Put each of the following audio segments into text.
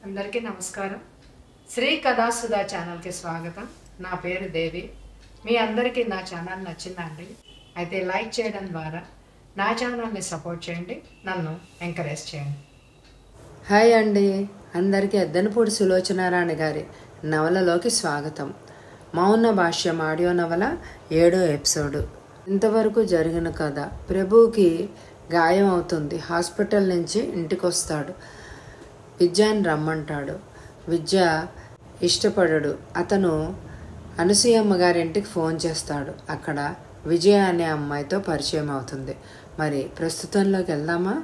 అందరికీ నమస్కారం శ్రీ కథాసుధా ఛానల్కి స్వాగతం నా పేరు దేవి మీ అందరికీ నా ఛానల్ నచ్చిందండి అయితే లైక్ చేయడం ద్వారా నా ఛానల్ని సపోర్ట్ చేయండి నన్ను ఎంకరేజ్ చేయండి హాయ్ అండి అందరికీ ఎద్దనపూడి సులోచనారాణి గారి నవలలోకి స్వాగతం మౌన భాష్యం ఆడియో నవల ఏడో ఎపిసోడు ఇంతవరకు జరిగిన కథ ప్రభువుకి గాయం అవుతుంది హాస్పిటల్ నుంచి ఇంటికి వస్తాడు విద్యాని రమ్మంటాడు విద్య ఇష్టపడడు అతను అనసూయమ్మ గారింటికి ఫోన్ చేస్తాడు అక్కడ విజయ అనే అమ్మాయితో పరిచయం అవుతుంది మరి ప్రస్తుతంలోకి వెళ్దామా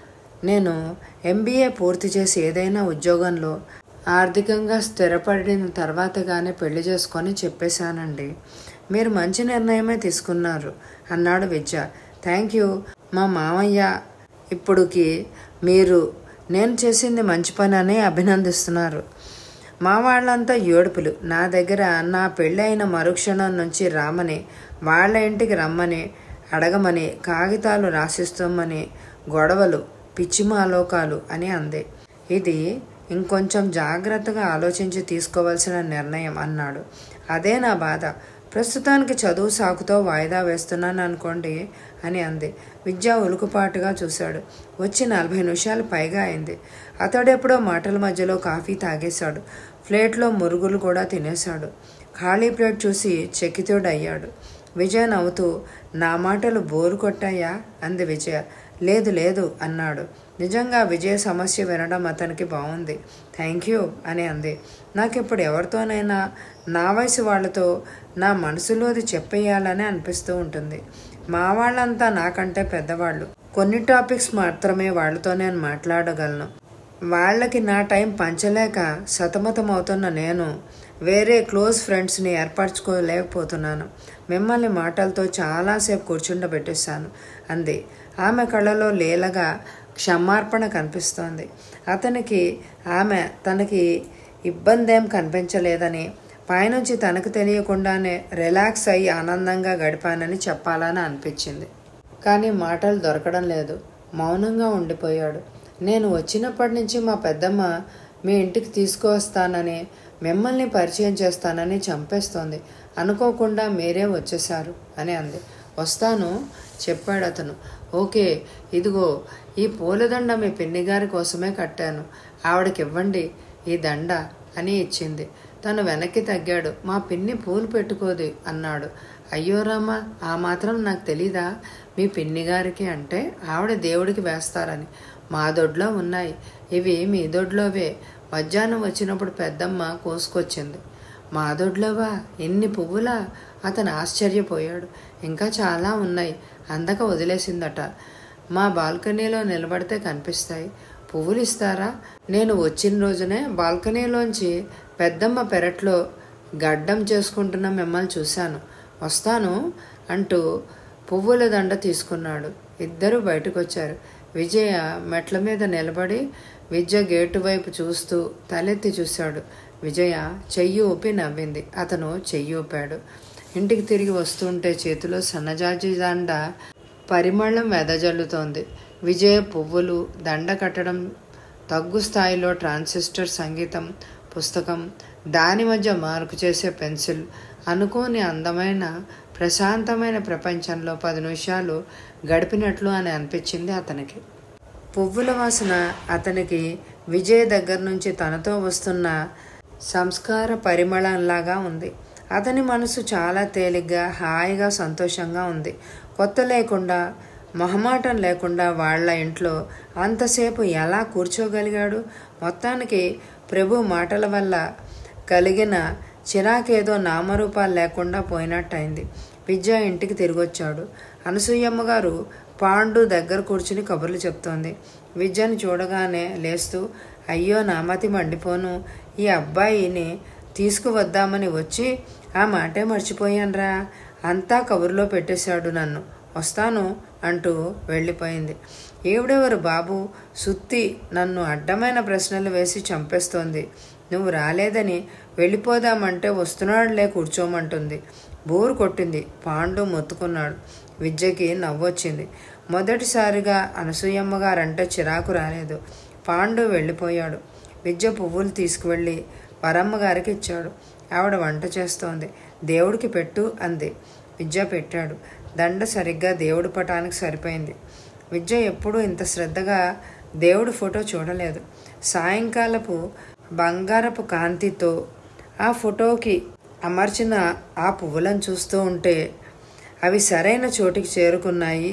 నేను ఎంబీఏ పూర్తి చేసి ఏదైనా ఉద్యోగంలో ఆర్థికంగా స్థిరపడిన తర్వాతగానే పెళ్లి చేసుకొని చెప్పేశానండి మీరు మంచి నిర్ణయమే తీసుకున్నారు అన్నాడు విద్య థ్యాంక్ యూ మా మామయ్య ఇప్పుడుకి మీరు నేను చేసింది మంచి పని అని అభినందిస్తున్నారు మా వాళ్ళంతా ఏడుపులు నా దగ్గర నా పెళ్ళైన మరుక్షణం నుంచి రామని వాళ్ళ ఇంటికి రమ్మని అడగమని కాగితాలు రాసిస్తామని గొడవలు పిచ్చిమాలోకాలు అని అంది ఇది ఇంకొంచెం జాగ్రత్తగా ఆలోచించి తీసుకోవాల్సిన నిర్ణయం అన్నాడు అదే నా బాధ ప్రస్తుతానికి చదువు సాకుతో వాయిదా వేస్తున్నాను అనుకోండి అని అంది విద్య ఉలుకుపాటుగా చూశాడు వచ్చి నలభై నిమిషాలు పైగా అయింది అతడెప్పుడో మాటల మధ్యలో కాఫీ తాగేశాడు ప్లేట్లో మురుగులు కూడా తినేశాడు ఖాళీ ప్లేట్ చూసి చెక్కితోడయ్యాడు విజయ నవ్వుతూ నా మాటలు బోరు కొట్టాయా అంది విజయ లేదు లేదు అన్నాడు నిజంగా విజయ సమస్య వినడం అతనికి బాగుంది థ్యాంక్ యూ అని అంది నాకిప్పుడు ఎవరితోనైనా నా వయసు వాళ్ళతో నా మనసులోది చెప్పేయాలని అనిపిస్తూ ఉంటుంది మా వాళ్ళంతా నాకంటే పెద్దవాళ్ళు కొన్ని టాపిక్స్ మాత్రమే వాళ్ళతో నేను మాట్లాడగలను వాళ్ళకి నా టైం పంచలేక సతమతమవుతున్న నేను వేరే క్లోజ్ ఫ్రెండ్స్ని ఏర్పరచుకోలేకపోతున్నాను మిమ్మల్ని మాటలతో చాలాసేపు కూర్చుండబెట్టేశాను అంది ఆమె కళ్ళలో లీలగా క్షమార్పణ కనిపిస్తోంది అతనికి ఆమె తనకి ఇబ్బంది ఏం కనిపించలేదని పైనుంచి తనకు తెలియకుండానే రిలాక్స్ అయ్యి ఆనందంగా గడిపానని చెప్పాలని అనిపించింది కానీ మాటలు దొరకడం లేదు మౌనంగా ఉండిపోయాడు నేను వచ్చినప్పటి నుంచి మా పెద్దమ్మ మీ ఇంటికి తీసుకువస్తానని మిమ్మల్ని పరిచయం చేస్తానని చంపేస్తోంది అనుకోకుండా మీరే వచ్చేశారు అని అంది వస్తాను చెప్పాడు అతను ఓకే ఇదిగో ఈ పూలదండ మీ పిన్ని గారి కోసమే కట్టాను ఆవిడకి ఇవ్వండి ఈ దండ అని ఇచ్చింది తను వెనక్కి తగ్గాడు మా పిన్ని పూలు పెట్టుకోదు అన్నాడు అయ్యో రామా ఆ మాత్రం నాకు తెలీదా మీ పిన్ని గారికి అంటే ఆవిడ దేవుడికి వేస్తారని మా దొడ్లో ఉన్నాయి ఇవి మీ దొడ్లోవే మధ్యాహ్నం వచ్చినప్పుడు పెద్దమ్మ కోసుకొచ్చింది మా దొడ్లోవా ఎన్ని పువ్వులా అతను ఆశ్చర్యపోయాడు ఇంకా చాలా ఉన్నాయి అందక వదిలేసిందట మా బాల్కనీలో నిలబడితే కనిపిస్తాయి పువ్వులు ఇస్తారా నేను వచ్చిన రోజునే బాల్కనీలోంచి పెద్దమ్మ పెరట్లో గడ్డం చేసుకుంటున్న మిమ్మల్ని చూశాను వస్తాను అంటూ పువ్వుల దండ తీసుకున్నాడు ఇద్దరు బయటకు వచ్చారు విజయ మెట్ల మీద నిలబడి విద్య గేటు వైపు చూస్తూ తలెత్తి చూశాడు విజయ చెయ్యి ఊపి నవ్వింది అతను చెయ్యి ఊపాడు ఇంటికి తిరిగి వస్తుంటే చేతిలో సన్నజాజి దండ పరిమళం వెదజల్లుతోంది విజయ పువ్వులు దండ కట్టడం తగ్గు స్థాయిలో ట్రాన్సిస్టర్ సంగీతం పుస్తకం దాని మధ్య మార్కు చేసే పెన్సిల్ అనుకోని అందమైన ప్రశాంతమైన ప్రపంచంలో పది నిమిషాలు గడిపినట్లు అని అనిపించింది అతనికి పువ్వుల వాసన అతనికి విజయ్ దగ్గర నుంచి తనతో వస్తున్న సంస్కార పరిమళంలాగా ఉంది అతని మనసు చాలా తేలిగ్గా హాయిగా సంతోషంగా ఉంది కొత్త లేకుండా మొహమాటం లేకుండా వాళ్ళ ఇంట్లో అంతసేపు ఎలా కూర్చోగలిగాడు మొత్తానికి ప్రభు మాటల వల్ల కలిగిన చిరాకేదో నామరూపాలు లేకుండా పోయినట్టయింది విద్య ఇంటికి తిరిగొచ్చాడు అనసూయమ్మ గారు పాండు దగ్గర కూర్చుని కబుర్లు చెప్తోంది విద్యను చూడగానే లేస్తూ అయ్యో నామతి మండిపోను ఈ అబ్బాయిని తీసుకువద్దామని వచ్చి ఆ మాటే మర్చిపోయాన్రా అంతా కబుర్లో పెట్టేశాడు నన్ను వస్తాను అంటూ వెళ్ళిపోయింది ఏవిడెవరు బాబు సుత్తి నన్ను అడ్డమైన ప్రశ్నలు వేసి చంపేస్తోంది నువ్వు రాలేదని వెళ్ళిపోదామంటే వస్తున్నాడులే కూర్చోమంటుంది బోరు కొట్టింది పాండు మొత్తుకున్నాడు విద్యకి నవ్వొచ్చింది మొదటిసారిగా అనసూయమ్మ గారంటే చిరాకు రాలేదు పాండు వెళ్ళిపోయాడు విద్య పువ్వులు తీసుకువెళ్ళి వరమ్మ గారికి ఇచ్చాడు ఆవిడ వంట చేస్తోంది దేవుడికి పెట్టు అంది విద్య పెట్టాడు దండ సరిగ్గా దేవుడి పటానికి సరిపోయింది విద్య ఎప్పుడూ ఇంత శ్రద్ధగా దేవుడి ఫోటో చూడలేదు సాయంకాలపు బంగారపు కాంతితో ఆ ఫోటోకి అమర్చిన ఆ పువ్వులను చూస్తూ ఉంటే అవి సరైన చోటికి చేరుకున్నాయి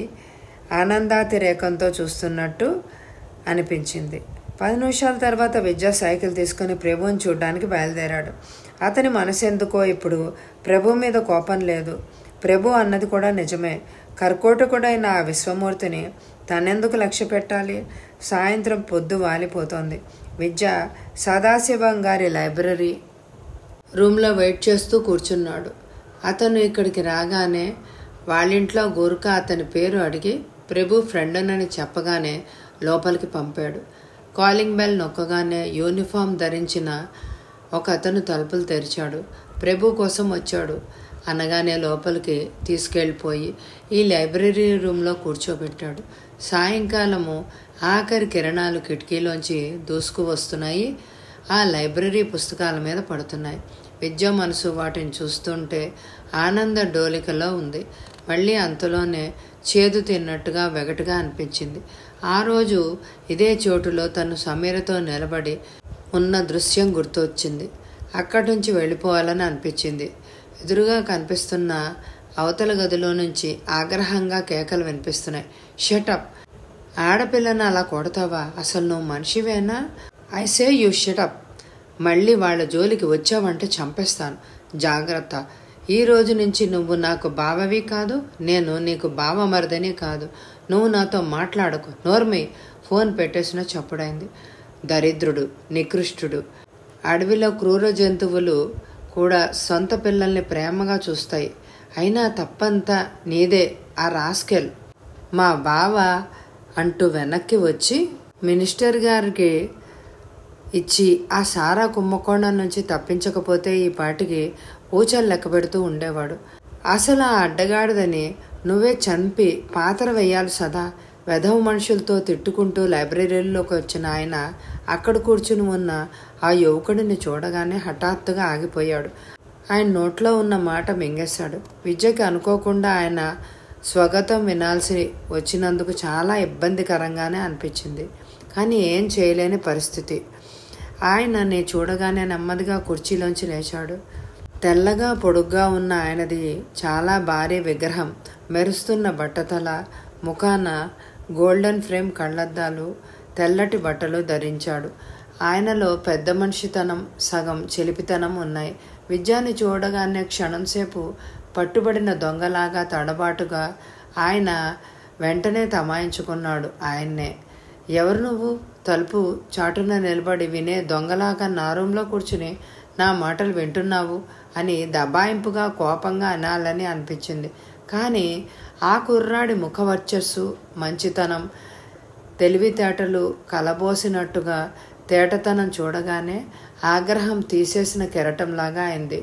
ఆనందాతిరేకంతో చూస్తున్నట్టు అనిపించింది పది నిమిషాల తర్వాత విద్యా సైకిల్ తీసుకుని ప్రభువుని చూడ్డానికి బయలుదేరాడు అతని మనసు ఎందుకో ఇప్పుడు ప్రభు మీద కోపం లేదు ప్రభు అన్నది కూడా నిజమే కర్కోటకుడైన ఆ విశ్వమూర్తిని తనెందుకు లక్ష్య పెట్టాలి సాయంత్రం పొద్దు వాలిపోతోంది విద్య సదాశివం గారి లైబ్రరీ రూమ్లో వెయిట్ చేస్తూ కూర్చున్నాడు అతను ఇక్కడికి రాగానే వాళ్ళింట్లో గోరుక అతని పేరు అడిగి ప్రభు ఫ్రెండ్నని చెప్పగానే లోపలికి పంపాడు కాలింగ్ బెల్ నొక్కగానే యూనిఫామ్ ధరించిన ఒక అతను తలుపులు తెరిచాడు ప్రభు కోసం వచ్చాడు అనగానే లోపలికి తీసుకెళ్ళిపోయి ఈ లైబ్రరీ రూమ్లో కూర్చోబెట్టాడు సాయంకాలము ఆఖరి కిరణాలు కిటికీలోంచి దూసుకు వస్తున్నాయి ఆ లైబ్రరీ పుస్తకాల మీద పడుతున్నాయి విద్య మనసు వాటిని చూస్తుంటే ఆనంద డోలికలో ఉంది మళ్ళీ అంతలోనే చేదు తిన్నట్టుగా వెగటుగా అనిపించింది ఆ రోజు ఇదే చోటులో తను సమీరతో నిలబడి ఉన్న దృశ్యం గుర్తొచ్చింది అక్కడి నుంచి వెళ్ళిపోవాలని అనిపించింది ఎదురుగా కనిపిస్తున్న అవతల గదిలో నుంచి ఆగ్రహంగా కేకలు వినిపిస్తున్నాయి షటప్ ఆడపిల్లను అలా కొడతావా అసలు నువ్వు మనిషివేనా ఐ సే యూ షటప్ మళ్ళీ వాళ్ళ జోలికి వచ్చావంటే చంపేస్తాను జాగ్రత్త ఈ రోజు నుంచి నువ్వు నాకు బావవి కాదు నేను నీకు బావ మరదని కాదు నువ్వు నాతో మాట్లాడకు నోర్మి ఫోన్ పెట్టేసిన చప్పుడైంది దరిద్రుడు నికృష్టుడు అడవిలో క్రూర జంతువులు కూడా సొంత పిల్లల్ని ప్రేమగా చూస్తాయి అయినా తప్పంతా నీదే ఆ రాస్కెల్ మా బావ అంటూ వెనక్కి వచ్చి మినిస్టర్ గారికి ఇచ్చి ఆ సారా కుంభకోణం నుంచి తప్పించకపోతే ఈ పాటికి పూచలు లెక్క పెడుతూ ఉండేవాడు అసలు ఆ అడ్డగాడిదని నువ్వే చంపి పాత్ర వెయ్యాలి సదా వెధవ మనుషులతో తిట్టుకుంటూ లైబ్రరీలోకి వచ్చిన ఆయన అక్కడ కూర్చుని ఉన్న ఆ యువకుడిని చూడగానే హఠాత్తుగా ఆగిపోయాడు ఆయన నోట్లో ఉన్న మాట మింగేశాడు విద్యకి అనుకోకుండా ఆయన స్వగతం వినాల్సి వచ్చినందుకు చాలా ఇబ్బందికరంగానే అనిపించింది కానీ ఏం చేయలేని పరిస్థితి ఆయన నే చూడగానే నెమ్మదిగా కుర్చీలోంచి లేచాడు తెల్లగా పొడుగ్గా ఉన్న ఆయనది చాలా భారీ విగ్రహం మెరుస్తున్న బట్టతల ముఖాన గోల్డెన్ ఫ్రేమ్ కళ్ళద్దాలు తెల్లటి బట్టలు ధరించాడు ఆయనలో పెద్ద మనిషితనం సగం చెలిపితనం ఉన్నాయి విద్యాన్ని చూడగానే క్షణంసేపు పట్టుబడిన దొంగలాగా తడబాటుగా ఆయన వెంటనే తమాయించుకున్నాడు ఆయన్నే ఎవరు నువ్వు తలుపు చాటున నిలబడి వినే దొంగలాగా నా రూంలో కూర్చుని నా మాటలు వింటున్నావు అని దబాయింపుగా కోపంగా అనాలని అనిపించింది కానీ ఆ కుర్రాడి ముఖ వర్చస్సు మంచితనం తెలివితేటలు కలబోసినట్టుగా తేటతనం చూడగానే ఆగ్రహం తీసేసిన కెరటంలాగా అయింది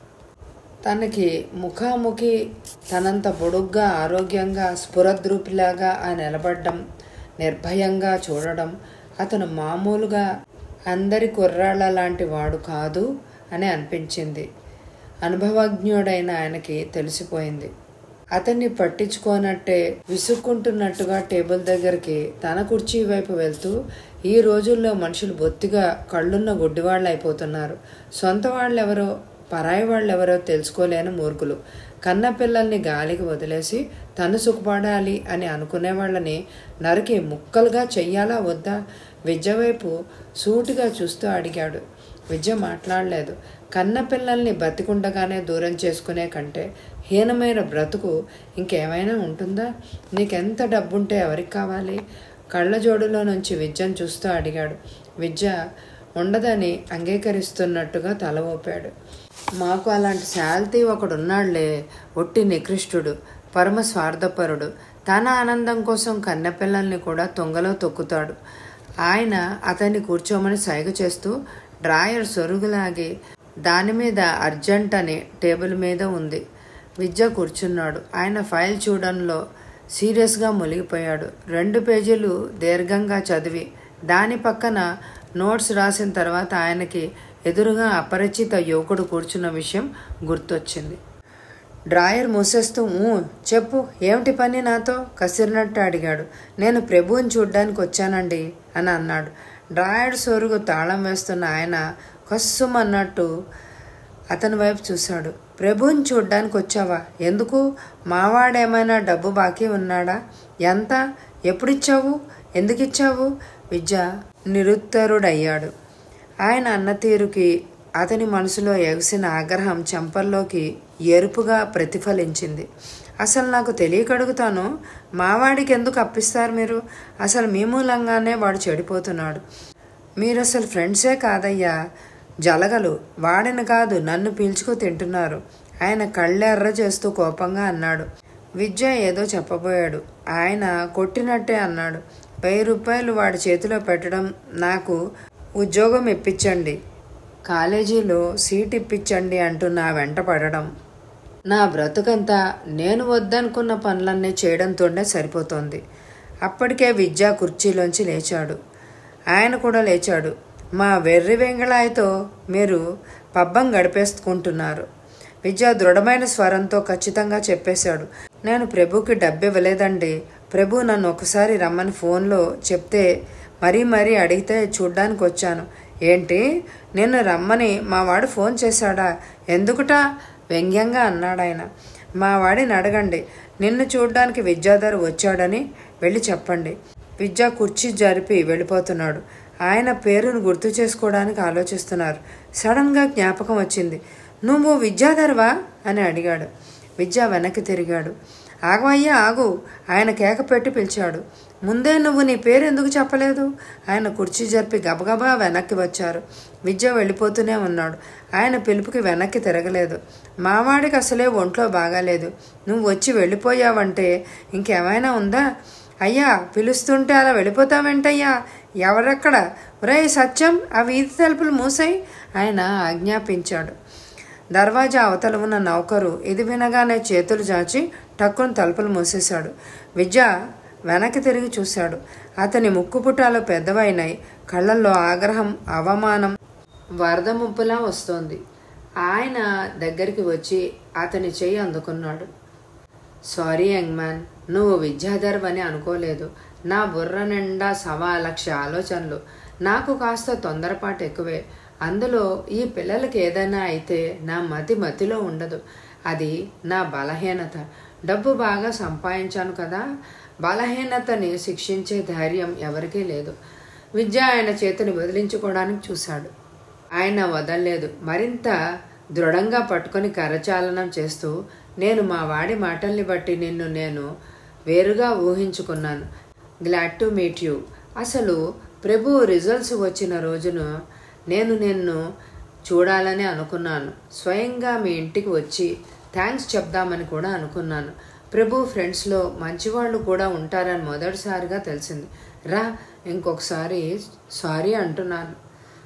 తనకి ముఖాముఖి తనంత పొడుగ్గా ఆరోగ్యంగా స్ఫురద్రూపిలాగా ఆ నిలబడడం నిర్భయంగా చూడడం అతను మామూలుగా అందరి కుర్రాళ్ళ లాంటి వాడు కాదు అని అనిపించింది అనుభవజ్ఞుడైన ఆయనకి తెలిసిపోయింది అతన్ని పట్టించుకోనట్టే విసుక్కుంటున్నట్టుగా టేబుల్ దగ్గరికి తన కుర్చీ వైపు వెళ్తూ ఈ రోజుల్లో మనుషులు బొత్తిగా కళ్ళున్న గుడ్డివాళ్ళు అయిపోతున్నారు సొంత వాళ్ళెవరో పరాయి వాళ్ళెవరో తెలుసుకోలేని మూర్ఖులు కన్న పిల్లల్ని గాలికి వదిలేసి తను సుఖపడాలి అని అనుకునే వాళ్ళని నరికి ముక్కలుగా చెయ్యాలా వద్దా విద్య వైపు సూటిగా చూస్తూ అడిగాడు విద్య మాట్లాడలేదు కన్న పిల్లల్ని బతికుండగానే దూరం చేసుకునే కంటే హీనమైన బ్రతుకు ఇంకేమైనా ఉంటుందా నీకెంత డబ్బుంటే ఎవరికి కావాలి కళ్ళజోడులో నుంచి విద్యను చూస్తూ అడిగాడు విద్య ఉండదని అంగీకరిస్తున్నట్టుగా తల ఊపాడు మాకు అలాంటి శాల్తీ ఒకడున్నాళ్లే ఒట్టి నికృష్టుడు పరమ స్వార్థపరుడు తన ఆనందం కోసం కన్నెపిల్లల్ని కూడా తొంగలో తొక్కుతాడు ఆయన అతన్ని కూర్చోమని సైగ చేస్తూ డ్రాయర్ సొరుగులాగి దాని మీద అర్జెంట్ అని టేబుల్ మీద ఉంది విద్య కూర్చున్నాడు ఆయన ఫైల్ చూడంలో సీరియస్గా మునిగిపోయాడు రెండు పేజీలు దీర్ఘంగా చదివి దాని పక్కన నోట్స్ రాసిన తర్వాత ఆయనకి ఎదురుగా అపరిచిత యువకుడు కూర్చున్న విషయం గుర్తొచ్చింది డ్రాయర్ మూసేస్తూ "ఊ, చెప్పు ఏమిటి పని నాతో కసిరినట్టు అడిగాడు నేను ప్రభువుని చూడ్డానికి వచ్చానండి అని అన్నాడు డ్రాయర్ సోరుగు తాళం వేస్తున్న ఆయన కస్సుమన్నట్టు అతని వైపు చూశాడు ప్రభువుని చూడ్డానికి వచ్చావా ఎందుకు మావాడేమైనా డబ్బు బాకీ ఉన్నాడా ఎంత ఎప్పుడిచ్చావు ఎందుకు ఇచ్చావు విద్య నిరుత్తరుడయ్యాడు ఆయన అన్న తీరుకి అతని మనసులో ఎగసిన ఆగ్రహం చెంపల్లోకి ఎరుపుగా ప్రతిఫలించింది అసలు నాకు తెలియక అడుగుతాను మావాడికి ఎందుకు అప్పిస్తారు మీరు అసలు మీ మూలంగానే వాడు చెడిపోతున్నాడు మీరు అసలు ఫ్రెండ్సే కాదయ్యా జలగలు వాడిని కాదు నన్ను పీల్చుకు తింటున్నారు ఆయన కళ్ళెర్ర చేస్తూ కోపంగా అన్నాడు విద్య ఏదో చెప్పబోయాడు ఆయన కొట్టినట్టే అన్నాడు వెయ్యి రూపాయలు వాడి చేతిలో పెట్టడం నాకు ఉద్యోగం ఇప్పించండి కాలేజీలో సీట్ ఇప్పించండి అంటూ నా వెంట పడడం నా బ్రతుకంతా నేను వద్దనుకున్న పనులన్నీ చేయడంతోనే సరిపోతోంది అప్పటికే విద్యా కుర్చీలోంచి లేచాడు ఆయన కూడా లేచాడు మా వెర్రి వెంగళాయితో మీరు పబ్బం గడిపేసుకుంటున్నారు విద్య దృఢమైన స్వరంతో ఖచ్చితంగా చెప్పేశాడు నేను ప్రభుకి డబ్బు ఇవ్వలేదండి ప్రభు నన్ను ఒకసారి రమ్మని ఫోన్లో చెప్తే మరీ మరీ అడిగితే చూడ్డానికి వచ్చాను ఏంటి నిన్ను రమ్మని మా వాడు ఫోన్ చేశాడా ఎందుకుటా వ్యంగ్యంగా అన్నాడు ఆయన మా వాడిని అడగండి నిన్ను చూడ్డానికి విద్యాధర్ వచ్చాడని వెళ్ళి చెప్పండి విద్య కుర్చీ జరిపి వెళ్ళిపోతున్నాడు ఆయన పేరును గుర్తు చేసుకోవడానికి ఆలోచిస్తున్నారు సడన్గా జ్ఞాపకం వచ్చింది నువ్వు విద్యాధర్వా అని అడిగాడు విద్య వెనక్కి తిరిగాడు ఆగవయ్యా ఆగు ఆయన కేక పెట్టి పిలిచాడు ముందే నువ్వు నీ పేరు ఎందుకు చెప్పలేదు ఆయన కుర్చీ జరిపి గబగబా వెనక్కి వచ్చారు విద్య వెళ్ళిపోతూనే ఉన్నాడు ఆయన పిలుపుకి వెనక్కి తిరగలేదు మావాడికి అసలే ఒంట్లో బాగాలేదు నువ్వు వచ్చి వెళ్ళిపోయావంటే ఇంకేమైనా ఉందా అయ్యా పిలుస్తుంటే అలా వెళ్ళిపోతావేంటయ్యా ఎవరెక్కడ ఒరే సత్యం ఆ వీధి తలుపులు మూసాయి ఆయన ఆజ్ఞాపించాడు దర్వాజా అవతల ఉన్న నౌకరు ఇది వినగానే చేతులు చాచి టక్కును తలుపులు మూసేశాడు విద్య వెనక్కి తిరిగి చూశాడు అతని ముక్కుపుటాలు పెద్దవైనాయి కళ్ళల్లో ఆగ్రహం అవమానం వరద ముప్పులా వస్తోంది ఆయన దగ్గరికి వచ్చి అతని చెయ్యి అందుకున్నాడు సారీ యంగ్ మ్యాన్ నువ్వు విద్యాధర్వ్ అని అనుకోలేదు నా బుర్ర నిండా సవా లక్ష ఆలోచనలు నాకు కాస్త తొందరపాటు ఎక్కువే అందులో ఈ పిల్లలకి ఏదైనా అయితే నా మతి మతిలో ఉండదు అది నా బలహీనత డబ్బు బాగా సంపాదించాను కదా బలహీనతని శిక్షించే ధైర్యం ఎవరికీ లేదు విద్య ఆయన చేతిని వదిలించుకోవడానికి చూశాడు ఆయన వదలలేదు మరింత దృఢంగా పట్టుకొని కరచాలనం చేస్తూ నేను మా వాడి మాటల్ని బట్టి నిన్ను నేను వేరుగా ఊహించుకున్నాను గ్లాడ్ టు మీట్ యూ అసలు ప్రభు రిజల్ట్స్ వచ్చిన రోజున నేను నిన్ను చూడాలని అనుకున్నాను స్వయంగా మీ ఇంటికి వచ్చి థ్యాంక్స్ చెప్దామని కూడా అనుకున్నాను ప్రభు ఫ్రెండ్స్లో మంచివాళ్ళు కూడా ఉంటారని మొదటిసారిగా తెలిసింది రా ఇంకొకసారి సారీ అంటున్నాను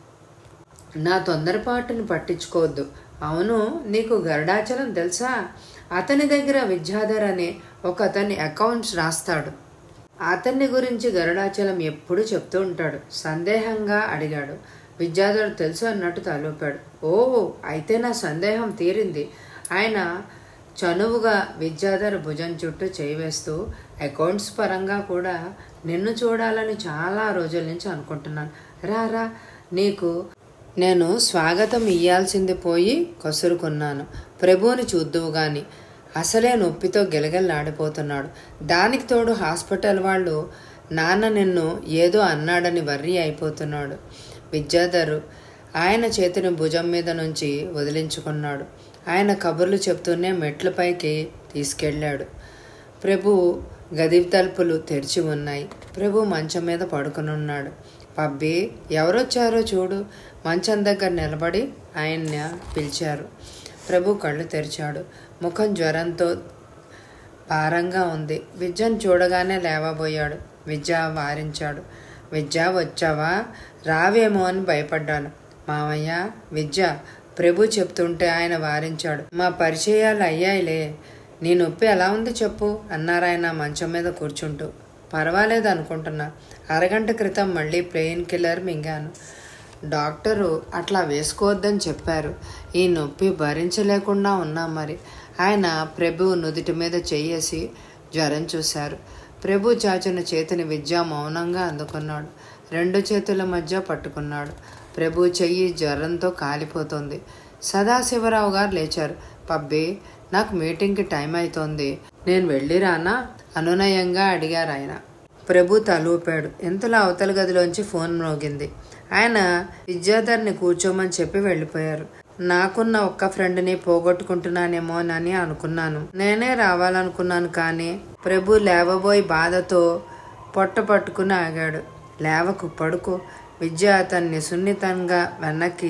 నా తొందరపాటుని పట్టించుకోవద్దు అవును నీకు గరుడాచలం తెలుసా అతని దగ్గర విద్యాధర్ అనే ఒక అతని అకౌంట్స్ రాస్తాడు అతన్ని గురించి గరుడాచలం ఎప్పుడు చెప్తూ ఉంటాడు సందేహంగా అడిగాడు విద్యాధర్ తెలుసు అన్నట్టు తలూపాడు ఓ అయితే నా సందేహం తీరింది ఆయన చనువుగా విద్యాధర్ భుజం చుట్టూ చేయి వేస్తూ అకౌంట్స్ పరంగా కూడా నిన్ను చూడాలని చాలా రోజుల నుంచి అనుకుంటున్నాను రా రా నీకు నేను స్వాగతం ఇయ్యాల్సింది పోయి కసురుకున్నాను ప్రభువుని చూద్దువు గాని అసలే నొప్పితో గిలగిల్లాడిపోతున్నాడు దానికి తోడు హాస్పిటల్ వాళ్ళు నాన్న నిన్ను ఏదో అన్నాడని వర్రీ అయిపోతున్నాడు విద్యాధరు ఆయన చేతిని భుజం మీద నుంచి వదిలించుకున్నాడు ఆయన కబుర్లు చెప్తూనే మెట్లపైకి తీసుకెళ్ళాడు ప్రభు గది తలుపులు తెరిచి ఉన్నాయి ప్రభు మంచం మీద పడుకునున్నాడు పబ్బి ఎవరొచ్చారో చూడు మంచం దగ్గర నిలబడి ఆయన్ని పిలిచారు ప్రభు కళ్ళు తెరిచాడు ముఖం జ్వరంతో భారంగా ఉంది విద్యను చూడగానే లేవబోయాడు విద్య వారించాడు విద్య వచ్చావా రావేమో అని భయపడ్డాను మామయ్య విద్య ప్రభు చెప్తుంటే ఆయన వారించాడు మా పరిచయాలు అయ్యాయిలే నీ నొప్పి ఎలా ఉంది చెప్పు అన్నారాయన మంచం మీద కూర్చుంటూ పర్వాలేదు అనుకుంటున్నా అరగంట క్రితం మళ్ళీ పెయిన్ కిల్లర్ మింగాను డాక్టరు అట్లా వేసుకోవద్దని చెప్పారు ఈ నొప్పి భరించలేకుండా ఉన్నా మరి ఆయన ప్రభు నుదుటి మీద చెయ్యేసి జ్వరం చూశారు ప్రభు చాచిన చేతిని విద్య మౌనంగా అందుకున్నాడు రెండు చేతుల మధ్య పట్టుకున్నాడు ప్రభు చెయ్యి జ్వరంతో కాలిపోతుంది సదాశివరావు గారు లేచారు పబ్బి నాకు మీటింగ్కి టైం అవుతోంది నేను వెళ్ళిరానా అనునయంగా అడిగారు ఆయన ప్రభు తలూపాడు ఎంతలో అవతల గదిలోంచి ఫోన్ మ్రోగింది ఆయన విద్యాధర్ని కూర్చోమని చెప్పి వెళ్ళిపోయారు నాకున్న ఒక్క ఫ్రెండ్ని పోగొట్టుకుంటున్నానేమోనని అనుకున్నాను నేనే రావాలనుకున్నాను కానీ ప్రభు లేవబోయి బాధతో పొట్ట పట్టుకుని ఆగాడు లేవకు పడుకో విద్య అతన్ని సున్నితంగా వెనక్కి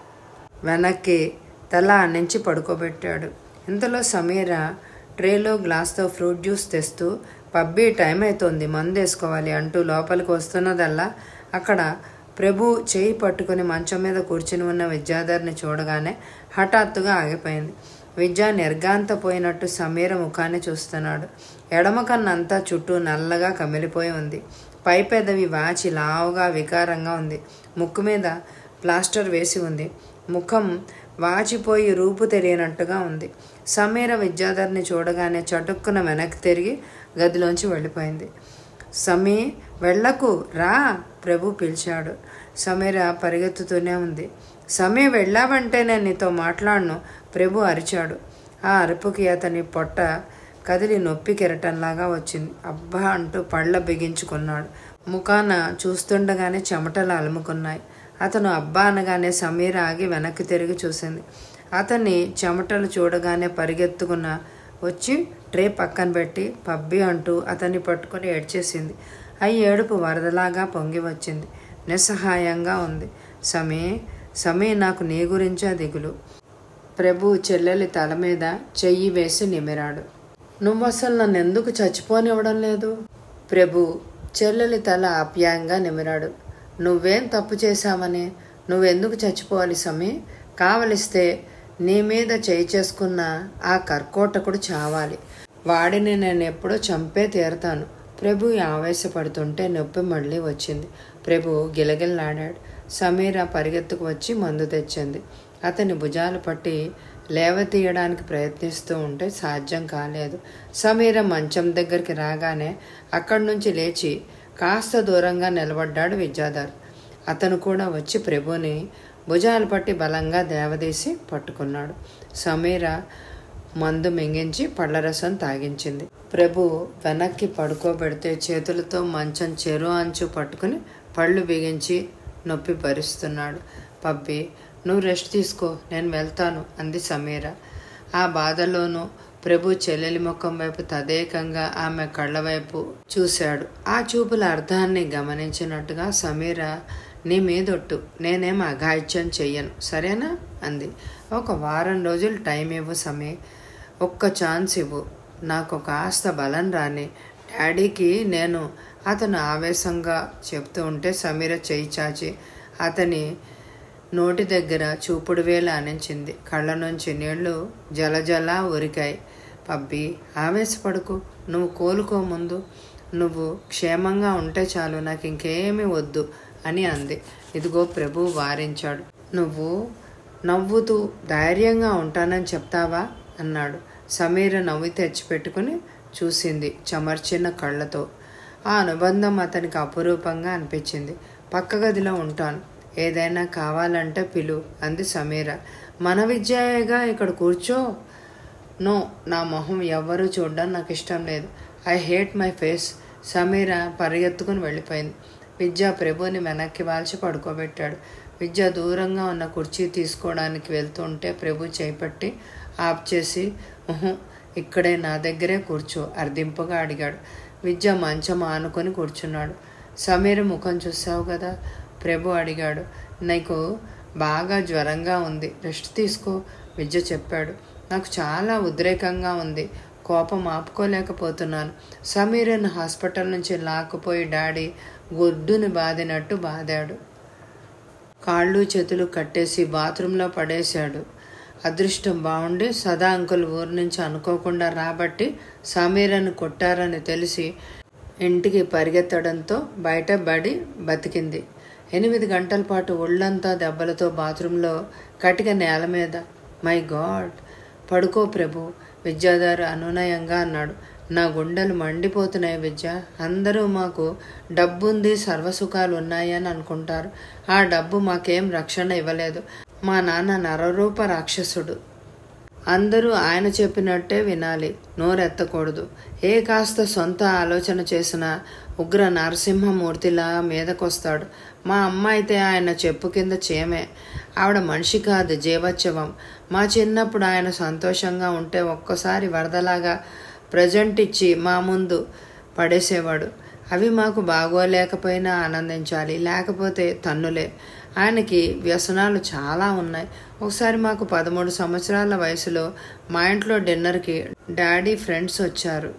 వెనక్కి తల నుంచి పడుకోబెట్టాడు ఇంతలో సమీర ట్రేలో గ్లాస్తో ఫ్రూట్ జ్యూస్ తెస్తూ పబ్బీ టైం అవుతోంది మందేసుకోవాలి అంటూ లోపలికి వస్తున్నదల్లా అక్కడ ప్రభు చేయి పట్టుకుని మంచం మీద కూర్చుని ఉన్న విద్యాధర్ని చూడగానే హఠాత్తుగా ఆగిపోయింది విద్య నిర్గాంతపోయినట్టు సమీర ముఖాన్ని చూస్తున్నాడు ఎడమ కన్నంతా చుట్టూ నల్లగా కమిలిపోయి ఉంది పై పెదవి వాచి లావుగా వికారంగా ఉంది ముక్కు మీద ప్లాస్టర్ వేసి ఉంది ముఖం వాచిపోయి రూపు తెలియనట్టుగా ఉంది సమీర విద్యాధర్ని చూడగానే చటుక్కున వెనక్కి తిరిగి గదిలోంచి వెళ్ళిపోయింది సమీ వెళ్ళకు రా ప్రభు పిలిచాడు సమీర పరిగెత్తుతూనే ఉంది సమీ వెళ్ళావంటే నేను నీతో మాట్లాడను ప్రభు అరిచాడు ఆ అరుపుకి అతని పొట్ట కదిలి నొప్పి కెరటంలాగా వచ్చింది అబ్బా అంటూ పళ్ళ బిగించుకున్నాడు ముఖాన చూస్తుండగానే చెమటలు అలుముకున్నాయి అతను అబ్బా అనగానే సమీర ఆగి వెనక్కి తిరిగి చూసింది అతన్ని చెమటలు చూడగానే పరిగెత్తుకున్న వచ్చి ట్రే పక్కన పెట్టి పబ్బి అంటూ అతన్ని పట్టుకొని ఏడ్చేసింది ఆ ఏడుపు వరదలాగా పొంగి వచ్చింది నిస్సహాయంగా ఉంది సమీ సమీ నాకు నీ గురించే దిగులు ప్రభు చెల్లెలి తల మీద చెయ్యి వేసి నిమిరాడు నువ్వు అసలు నన్ను ఎందుకు చచ్చిపోనివ్వడం లేదు ప్రభు చెల్లెలి తల ఆప్యాయంగా నిమిరాడు నువ్వేం తప్పు చేశావని నువ్వెందుకు చచ్చిపోవాలి సమీ కావలిస్తే నీ మీద చేయి చేసుకున్న ఆ కర్కోటకుడు చావాలి వాడిని నేను ఎప్పుడో చంపే తీరతాను ప్రభు ఆవేశపడుతుంటే నొప్పి మళ్ళీ వచ్చింది ప్రభు గిలగిల్లాడాడు సమీర పరిగెత్తుకు వచ్చి మందు తెచ్చింది అతని భుజాలు పట్టి లేవతీయడానికి ప్రయత్నిస్తూ ఉంటే సాధ్యం కాలేదు సమీర మంచం దగ్గరికి రాగానే అక్కడి నుంచి లేచి కాస్త దూరంగా నిలబడ్డాడు విద్యాధర్ అతను కూడా వచ్చి ప్రభుని భుజాలు పట్టి బలంగా దేవదీసి పట్టుకున్నాడు సమీర మందు మింగించి పళ్ళరసం తాగించింది ప్రభు వెనక్కి పడుకోబెడితే చేతులతో మంచం చెరు అంచు పట్టుకుని పళ్ళు బిగించి నొప్పి భరిస్తున్నాడు పబ్బి నువ్వు రెస్ట్ తీసుకో నేను వెళ్తాను అంది సమీర ఆ బాధలోనూ ప్రభు చెల్లెలి ముఖం వైపు తదేకంగా ఆమె కళ్ళ వైపు చూశాడు ఆ చూపుల అర్థాన్ని గమనించినట్టుగా సమీర నీ మీదొట్టు నేనేం అఘాయిత్యం చెయ్యను సరేనా అంది ఒక వారం రోజులు టైం ఇవ్వు సమీ ఒక్క ఛాన్స్ ఇవ్వు నాకు కాస్త బలం రాని డాడీకి నేను అతను ఆవేశంగా చెప్తూ ఉంటే సమీర చేయి చాచి అతని నోటి దగ్గర చూపుడు వేలు ఆనించింది కళ్ళ నుంచి నీళ్లు జలజల ఉరికాయి పబ్బి ఆవేశపడుకు నువ్వు కోలుకో ముందు నువ్వు క్షేమంగా ఉంటే చాలు నాకు ఇంకేమీ వద్దు అని అంది ఇదిగో ప్రభు వారించాడు నువ్వు నవ్వుతూ ధైర్యంగా ఉంటానని చెప్తావా అన్నాడు సమీర నవ్వి తెచ్చిపెట్టుకుని చూసింది చెమర్చిన కళ్ళతో ఆ అనుబంధం అతనికి అపురూపంగా అనిపించింది పక్క గదిలో ఉంటాను ఏదైనా కావాలంటే పిలు అంది సమీర మన విద్యాయగా ఇక్కడ కూర్చో నో నా మొహం ఎవ్వరూ చూడడం నాకు ఇష్టం లేదు I hate my face Sameera పరిగెత్తుకుని వెళ్ళిపోయింది విద్య ప్రభుని వెనక్కి వాల్చి పడుకోబెట్టాడు విద్య దూరంగా ఉన్న కుర్చీ తీసుకోవడానికి వెళ్తుంటే ప్రభు చేపట్టి ఆఫ్ చేసి "ఉహు, ఇక్కడే నా దగ్గరే కూర్చో అర్ధింపుగా అడిగాడు విద్య మంచం ఆనుకొని కూర్చున్నాడు సమీర ముఖం చూసావు కదా ప్రభు అడిగాడు నీకు బాగా జ్వరంగా ఉంది రెస్ట్ తీసుకో విద్య చెప్పాడు నాకు చాలా ఉద్రేకంగా ఉంది కోపం ఆపుకోలేకపోతున్నాను సమీరన్ హాస్పిటల్ నుంచి లాక్కుపోయి డాడీ గుడ్డుని బాదినట్టు బాదాడు కాళ్ళు చేతులు కట్టేసి బాత్రూంలో పడేశాడు అదృష్టం బాగుండి సదా అంకుల్ ఊరి నుంచి అనుకోకుండా రాబట్టి సమీరను కొట్టారని తెలిసి ఇంటికి పరిగెత్తడంతో బయటపడి బతికింది ఎనిమిది గంటల పాటు ఒళ్ళంతా దెబ్బలతో బాత్రూంలో కటిక నేల మీద మై గాడ్ పడుకో ప్రభు విద్యాధర్ అనునయంగా అన్నాడు నా గుండెలు మండిపోతున్నాయి విద్య అందరూ మాకు డబ్బుంది సర్వసుఖాలు ఉన్నాయని అనుకుంటారు ఆ డబ్బు మాకేం రక్షణ ఇవ్వలేదు మా నాన్న నరరూప రాక్షసుడు అందరూ ఆయన చెప్పినట్టే వినాలి నోరెత్తకూడదు ఏ కాస్త సొంత ఆలోచన చేసిన ఉగ్ర నరసింహమూర్తిలా మీదకొస్తాడు మా అమ్మ అయితే ఆయన చెప్పు కింద చేమే ఆవిడ మనిషి కాదు జీవోత్సవం మా చిన్నప్పుడు ఆయన సంతోషంగా ఉంటే ఒక్కసారి వరదలాగా ప్రజెంట్ ఇచ్చి మా ముందు పడేసేవాడు అవి మాకు బాగోలేకపోయినా ఆనందించాలి లేకపోతే తన్నులే ఆయనకి వ్యసనాలు చాలా ఉన్నాయి ఒకసారి మాకు పదమూడు సంవత్సరాల వయసులో మా ఇంట్లో డిన్నర్కి డాడీ ఫ్రెండ్స్ వచ్చారు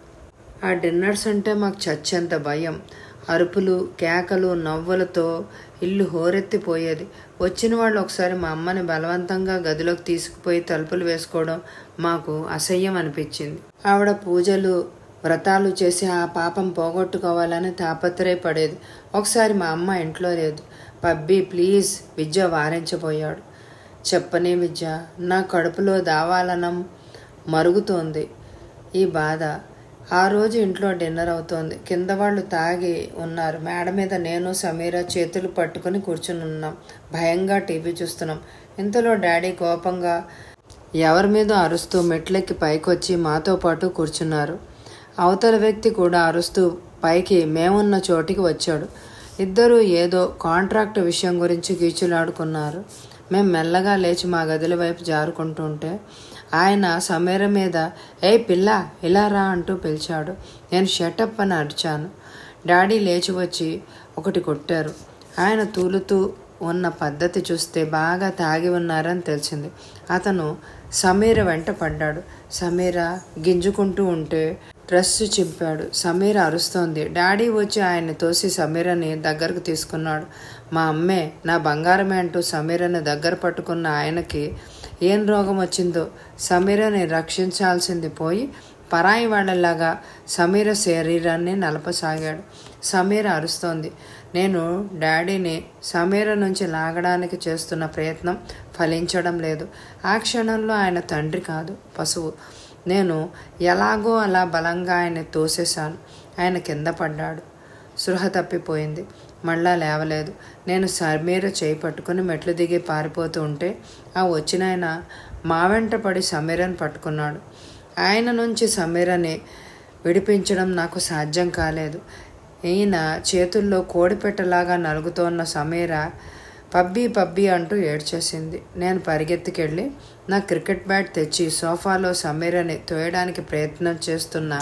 ఆ డిన్నర్స్ అంటే మాకు చచ్చేంత భయం అరుపులు కేకలు నవ్వులతో ఇల్లు హోరెత్తిపోయేది వచ్చిన వాళ్ళు ఒకసారి మా అమ్మని బలవంతంగా గదిలోకి తీసుకుపోయి తలుపులు వేసుకోవడం మాకు అసహ్యం అనిపించింది ఆవిడ పూజలు వ్రతాలు చేసి ఆ పాపం పోగొట్టుకోవాలని తాపత్రయపడేది ఒకసారి మా అమ్మ ఇంట్లో లేదు పబ్బి ప్లీజ్ విద్య వారించబోయాడు చెప్పని విద్య నా కడుపులో దావాలనం మరుగుతోంది ఈ బాధ ఆ రోజు ఇంట్లో డిన్నర్ అవుతోంది కింద వాళ్ళు తాగి ఉన్నారు మేడ మీద నేను సమీర చేతులు పట్టుకుని కూర్చుని ఉన్నాం భయంగా టీవీ చూస్తున్నాం ఇంతలో డాడీ కోపంగా ఎవరి మీద అరుస్తూ మెట్లెక్కి పైకొచ్చి మాతో పాటు కూర్చున్నారు అవతల వ్యక్తి కూడా అరుస్తూ పైకి మేమున్న చోటికి వచ్చాడు ఇద్దరూ ఏదో కాంట్రాక్ట్ విషయం గురించి గీచులాడుకున్నారు మేము మెల్లగా లేచి మా గదుల వైపు జారుకుంటుంటే ఆయన సమీర మీద ఏ పిల్ల ఇలా రా అంటూ పిలిచాడు నేను షటప్ అని అరిచాను డాడీ లేచి వచ్చి ఒకటి కొట్టారు ఆయన తూలుతూ ఉన్న పద్ధతి చూస్తే బాగా తాగి ఉన్నారని తెలిసింది అతను సమీర వెంట పడ్డాడు సమీర గింజుకుంటూ ఉంటే డ్రెస్ చింపాడు సమీర అరుస్తోంది డాడీ వచ్చి ఆయన్ని తోసి సమీరని దగ్గరకు తీసుకున్నాడు మా అమ్మే నా బంగారమే అంటూ సమీరని దగ్గర పట్టుకున్న ఆయనకి ఏం రోగం వచ్చిందో సమీరని రక్షించాల్సింది పోయి పరాయి వాళ్ళలాగా సమీర శరీరాన్ని నలపసాగాడు సమీర అరుస్తోంది నేను డాడీని సమీర నుంచి లాగడానికి చేస్తున్న ప్రయత్నం ఫలించడం లేదు ఆ క్షణంలో ఆయన తండ్రి కాదు పశువు నేను ఎలాగో అలా బలంగా ఆయన తోసేశాను ఆయన కింద పడ్డాడు సృహ తప్పిపోయింది మళ్ళా లేవలేదు నేను సమీర చేయి పట్టుకుని మెట్లు దిగి పారిపోతూ ఉంటే ఆ వచ్చిన ఆయన మా వెంట పడి సమీరని పట్టుకున్నాడు ఆయన నుంచి సమీరని విడిపించడం నాకు సాధ్యం కాలేదు ఈయన చేతుల్లో కోడిపెట్టలాగా నలుగుతోన్న సమీర పబ్బీ పబ్బీ అంటూ ఏడ్చేసింది నేను పరిగెత్తుకెళ్ళి నా క్రికెట్ బ్యాట్ తెచ్చి సోఫాలో సమీరని తోయడానికి ప్రయత్నం చేస్తున్నా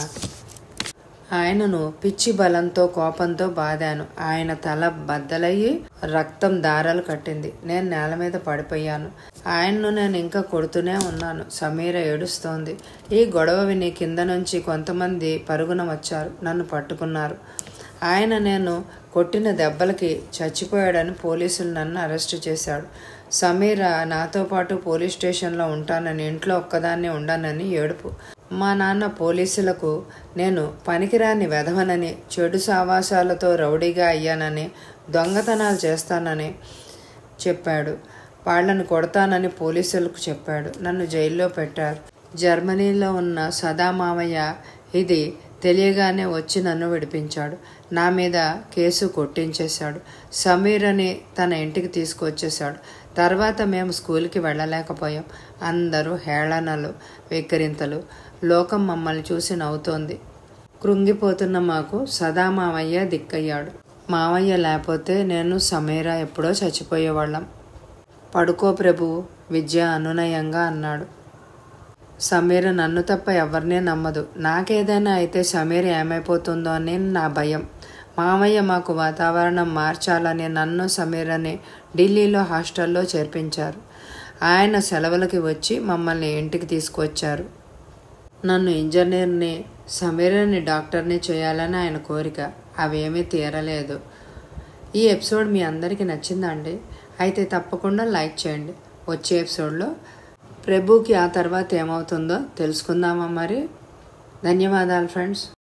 ఆయనను పిచ్చి బలంతో కోపంతో బాదాను ఆయన తల బద్దలయ్యి రక్తం దారాలు కట్టింది నేను నేల మీద పడిపోయాను ఆయన్ను నేను ఇంకా కొడుతూనే ఉన్నాను సమీర ఏడుస్తోంది ఈ గొడవ విని కింద నుంచి కొంతమంది పరుగున వచ్చారు నన్ను పట్టుకున్నారు ఆయన నేను కొట్టిన దెబ్బలకి చచ్చిపోయాడని పోలీసులు నన్ను అరెస్టు చేశాడు సమీర నాతో పాటు పోలీస్ స్టేషన్లో ఉంటానని ఇంట్లో ఒక్కదాన్ని ఉండనని ఏడుపు మా నాన్న పోలీసులకు నేను పనికిరాని వెధవనని చెడు సావాసాలతో రౌడీగా అయ్యానని దొంగతనాలు చేస్తానని చెప్పాడు వాళ్ళని కొడతానని పోలీసులకు చెప్పాడు నన్ను జైల్లో పెట్టారు జర్మనీలో ఉన్న సదా మామయ్య ఇది తెలియగానే వచ్చి నన్ను విడిపించాడు నా మీద కేసు కొట్టించేశాడు సమీర్ అని తన ఇంటికి తీసుకొచ్చేశాడు తర్వాత మేము స్కూల్కి వెళ్ళలేకపోయాం అందరూ హేళనలు వెక్కిరింతలు లోకం మమ్మల్ని చూసి నవ్వుతోంది కృంగిపోతున్న మాకు సదా మామయ్య దిక్కయ్యాడు మామయ్య లేకపోతే నేను సమీర ఎప్పుడో చచ్చిపోయేవాళ్ళం పడుకో ప్రభు విద్య అనునయంగా అన్నాడు సమీర నన్ను తప్ప ఎవరినే నమ్మదు నాకేదైనా అయితే సమీర ఏమైపోతుందో అని నా భయం మామయ్య మాకు వాతావరణం మార్చాలని నన్ను సమీరని ఢిల్లీలో హాస్టల్లో చేర్పించారు ఆయన సెలవులకి వచ్చి మమ్మల్ని ఇంటికి తీసుకొచ్చారు నన్ను ఇంజనీర్ని సమీరని డాక్టర్ని చేయాలని ఆయన కోరిక అవేమీ తీరలేదు ఈ ఎపిసోడ్ మీ అందరికీ నచ్చిందా అండి అయితే తప్పకుండా లైక్ చేయండి వచ్చే ఎపిసోడ్లో ప్రభుకి ఆ తర్వాత ఏమవుతుందో తెలుసుకుందామా మరి ధన్యవాదాలు ఫ్రెండ్స్